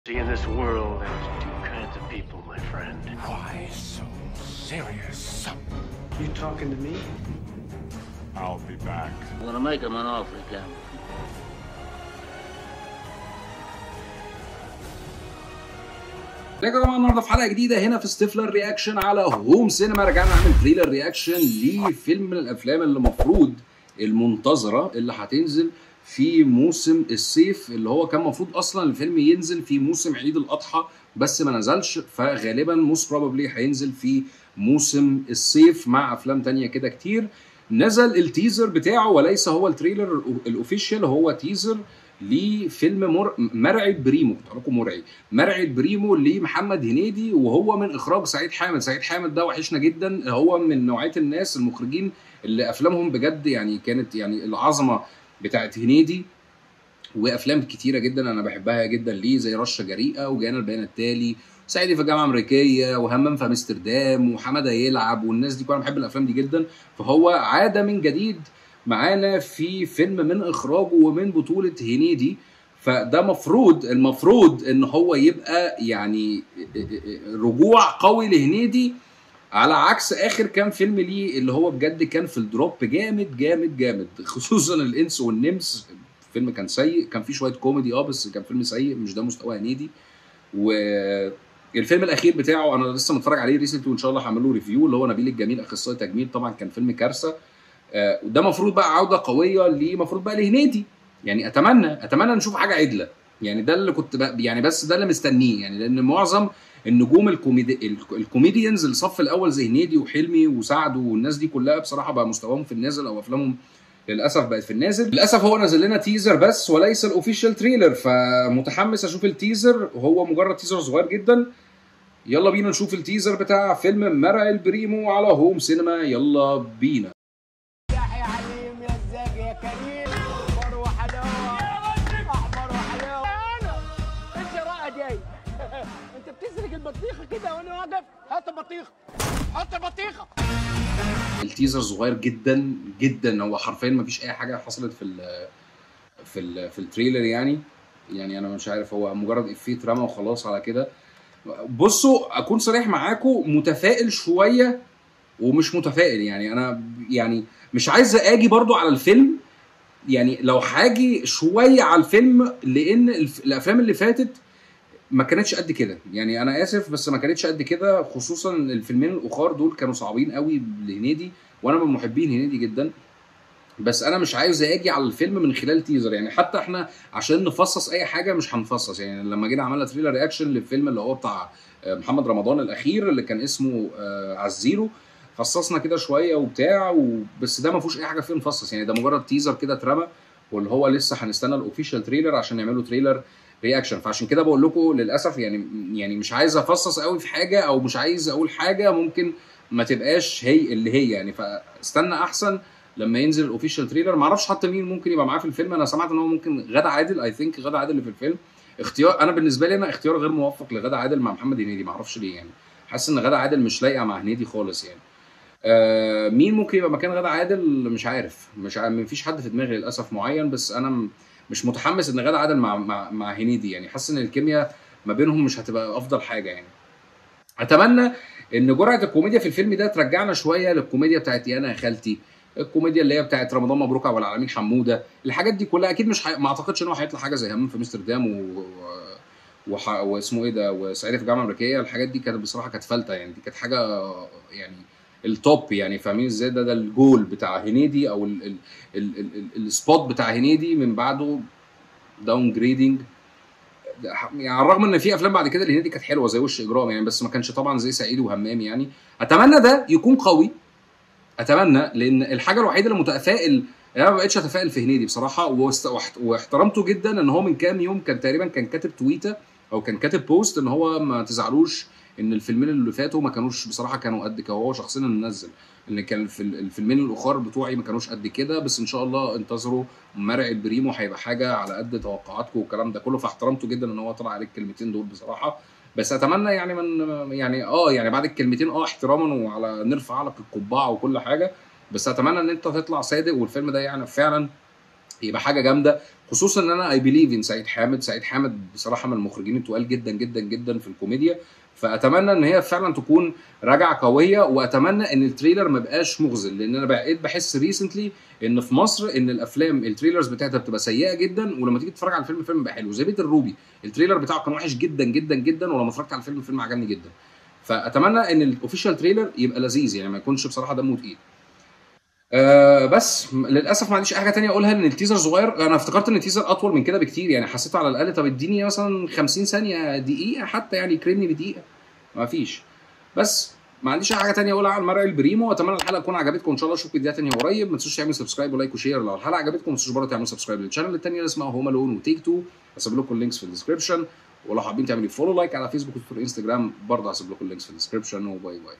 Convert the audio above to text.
See, in this world, there's two kinds of people, my friend. Why so serious? You talking to me? I'll be back. I'm gonna make him an offer again. ازيكم يا جماعه النهارده في حلقه جديده هنا في ستيفلر رياكشن على هوم سينما رجعنا نعمل تريلر رياكشن لفيلم من الافلام اللي المفروض المنتظره اللي هتنزل في موسم الصيف اللي هو كان المفروض اصلا الفيلم ينزل في موسم عيد الاضحى بس ما نزلش فغالبا موست بروبلي هينزل في موسم الصيف مع افلام تانية كده كتير نزل التيزر بتاعه وليس هو التريلر الاوفيشال هو تيزر لفيلم مر... مرعي بريمو كنت لكم مرعي مرعي بريمو لمحمد هنيدي وهو من اخراج سعيد حامد سعيد حامد ده وحشنا جدا هو من نوعيه الناس المخرجين اللي افلامهم بجد يعني كانت يعني العظمه بتاعت هنيدي وافلام كتيره جدا انا بحبها جدا ليه زي رشه جريئه وجانا البيان التالي صعيدي في الجامعه الامريكيه وهمام في امستردام وحماده يلعب والناس دي كلها بحب الافلام دي جدا فهو عاد من جديد معانا في فيلم من اخراجه ومن بطوله هنيدي فده مفروض المفروض ان هو يبقى يعني رجوع قوي لهنيدي على عكس اخر كام فيلم ليه اللي هو بجد كان في الدروب جامد جامد جامد خصوصا الانس والنمس فيلم كان سيء كان فيه شويه كوميدي اه بس كان فيلم سيء مش ده مستوى هنيدي و الفيلم الاخير بتاعه انا لسه متفرج عليه ريسنتلي وان شاء الله هعمل له ريفيو اللي هو نبيل الجميل اخصائي تجميل طبعا كان فيلم كارثه آه، وده المفروض بقى عوده قويه المفروض بقى لهنيدي يعني اتمنى اتمنى نشوف حاجه عدله يعني ده اللي كنت بقى يعني بس ده اللي مستنيه يعني لان معظم النجوم الكوميدي الك- الكوميديانز الصف الاول زي هنيدي وحلمي وسعد والناس دي كلها بصراحه بقى مستواهم في النازل او افلامهم للاسف بقت في النازل للاسف هو نزل لنا تيزر بس وليس الاوفيشال تريلر فمتحمس اشوف التيزر وهو مجرد تيزر صغير جدا يلا بينا نشوف التيزر بتاع فيلم مرعي البريمو على هوم سينما يلا بينا يحيى عليم يا الزاق يا كريم احمر وحلاوه احمر وحلاوه انا انت رائع جاي انت بتسرق البطيخه كده وانا واقف حط البطيخه حط البطيخه التيزر صغير جدا جدا هو حرفيا ما فيش اي حاجه حصلت في ال في ال في التريلر يعني يعني انا مش عارف هو مجرد افيه اترمى وخلاص على كده بصوا اكون صريح معاكم متفائل شويه ومش متفائل يعني انا يعني مش عايز اجي برضو على الفيلم يعني لو هاجي شويه على الفيلم لان الف- الافلام اللي فاتت ما كانتش قد كده يعني انا اسف بس ما كانتش قد كده خصوصا الفيلمين الاخر دول كانوا صعبين قوي لهنيدي وانا من محبين هنيدي جدا بس انا مش عايز اجي على الفيلم من خلال تيزر يعني حتى احنا عشان نفصص اي حاجه مش هنفصص يعني لما جينا عملنا تريلر رياكشن للفيلم اللي هو بتاع آه، محمد رمضان الاخير اللي كان اسمه آه، عزيرو فصصنا كده شويه وبتاع و... بس ده ما فيهوش اي حاجه فيه نفصص يعني ده مجرد تيزر كده اترمى واللي هو لسه هنستنى الاوفيشال تريلر عشان يعملوا تريلر رياكشن فعشان كده بقول لكم للاسف يعني يعني مش عايز افصص قوي في حاجه او مش عايز اقول حاجه ممكن ما تبقاش هي اللي هي يعني فاستنى احسن لما ينزل الاوفيشال تريلر ما اعرفش حتى مين ممكن يبقى معاه في الفيلم انا سمعت ان هو ممكن غادة عادل اي ثينك غادة عادل اللي في الفيلم اختيار انا بالنسبه لي انا اختيار غير موفق لغادة عادل مع محمد هنيدي ما اعرفش ليه يعني حاسس ان غادة عادل مش لايقه مع هنيدي خالص يعني آه مين ممكن يبقى مكان غادة عادل مش عارف مش عارف مفيش حد في دماغي للاسف معين بس انا م- مش متحمس ان غادة عادل مع مع, مع هنيدي يعني حاسس ان الكيمياء ما بينهم مش هتبقى افضل حاجه يعني اتمنى ان جرعه الكوميديا في الفيلم ده ترجعنا شويه للكوميديا بتاعت يا انا يا خالتي الكوميديا اللي هي بتاعت رمضان مبروك على العالمين حموده الحاجات دي كلها اكيد مش ح... ما اعتقدش ان هو هيطلع حاجه زي همام في امستردام و... وح... واسمه ايه ده وصعيدي في الجامعه الامريكيه الحاجات دي كانت بصراحه كانت فلته يعني دي كانت حاجه يعني التوب يعني فاهمين ازاي ده ده الجول بتاع هنيدي او ال... ال... ال... ال... ال... السبوت بتاع هنيدي من بعده داون جريدنج يعني على الرغم ان في افلام بعد كده لهنيدي كانت حلوه زي وش اجرام يعني بس ما كانش طبعا زي صعيدي وهمام يعني اتمنى ده يكون قوي اتمنى لان الحاجه الوحيده اللي متفائل انا ما بقتش اتفائل في هنيدي بصراحه واست- واحت- واحترمته جدا ان هو من كام يوم كان تقريبا كان كاتب تويته او كان كاتب بوست ان هو ما تزعلوش ان الفيلمين اللي فاتوا ما كانوش بصراحه كانوا قد كده هو شخصيا اللي منزل ان كان في ال- الفيلمين الاخر بتوعي ما كانوش قد كده بس ان شاء الله انتظروا مرعي البريمو هيبقى حاجه على قد توقعاتكم والكلام ده كله فاحترمته جدا ان هو طلع عليه الكلمتين دول بصراحه بس اتمنى يعني من يعني اه يعني بعد الكلمتين اه احتراما وعلى نرفع لك القبعه وكل حاجه بس اتمنى ان انت تطلع صادق والفيلم ده يعني فعلا يبقى حاجه جامده خصوصا ان انا اي بليف ان سعيد حامد سعيد حامد بصراحه من المخرجين التقال جدا جدا جدا في الكوميديا فاتمنى ان هي فعلا تكون راجعه قويه واتمنى ان التريلر ما بقاش مخزن لان انا بقيت بحس ريسنتلي ان في مصر ان الافلام التريلرز بتاعتها بتبقى سيئه جدا ولما تيجي تتفرج على الفيلم الفيلم بيبقى حلو زي بيت الروبي التريلر بتاعه كان وحش جدا جدا جدا ولما اتفرجت على الفيلم الفيلم عجبني جدا فاتمنى ان الاوفيشال تريلر يبقى لذيذ يعني ما يكونش بصراحه دمه تقيل آه بس م- للاسف ما عنديش اي حاجه تانية اقولها لان التيزر صغير انا افتكرت ان التيزر اطول من كده بكتير يعني حسيته على الاقل طب اديني مثلا 50 ثانيه دقيقه حتى يعني يكرمني بدقيقه ما فيش بس ما عنديش اي حاجه تانية اقولها عن مرعي البريمو واتمنى الحلقه تكون عجبتكم ان شاء الله اشوفكم فيديوهات تانية قريب ما تنسوش تعملوا سبسكرايب ولايك وشير لو الحلقه عجبتكم ما تنسوش برضه تعملوا سبسكرايب للشانل التانية اللي اسمها هوم الون وتيك تو هسيب لكم اللينكس في الديسكربشن ولو حابين تعملوا فولو لايك على فيسبوك وتويتر انستجرام برضه هسيب لكم اللينكس في الديسكربشن وباي باي